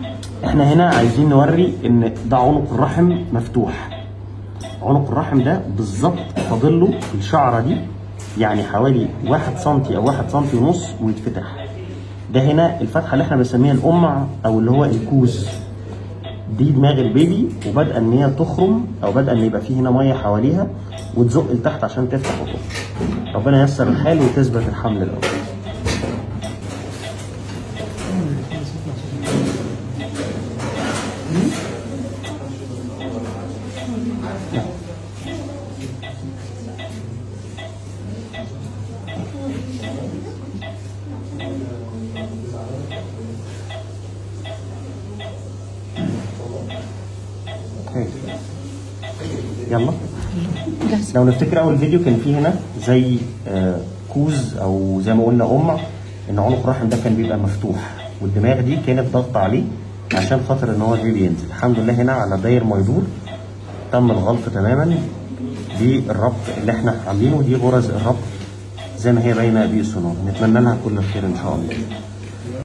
احنا هنا عايزين نوري ان ده عنق الرحم مفتوح عنق الرحم ده بالظبط فاضل له الشعره دي يعني حوالي واحد سنتي او واحد سنتي ونص ويتفتح ده هنا الفتحه اللي احنا بنسميها الامع او اللي هو الكوز دي دماغ البيبي وبادئه ان هي تخرم او بادئه ان يبقى فيه هنا ميه حواليها وتزق لتحت عشان تفتح وتخرج ربنا ييسر الحال وتثبت الحمل الاول اوكي يلا جاهزة لو نفتكر اول فيديو كان فيه هنا زي آه، كوز او زي ما قلنا امع ان عنق الرحم ده كان بيبقى مفتوح والدماغ دي كانت ضغط عليه عشان خاطر ان هو البيبي ينزل الحمد لله هنا على داير ما يدور تم الغلق تماما بالربط اللي احنا عاملينه دي غرز الربط زي ما هي باينه بالسونار نتمنى لها كل الخير ان شاء الله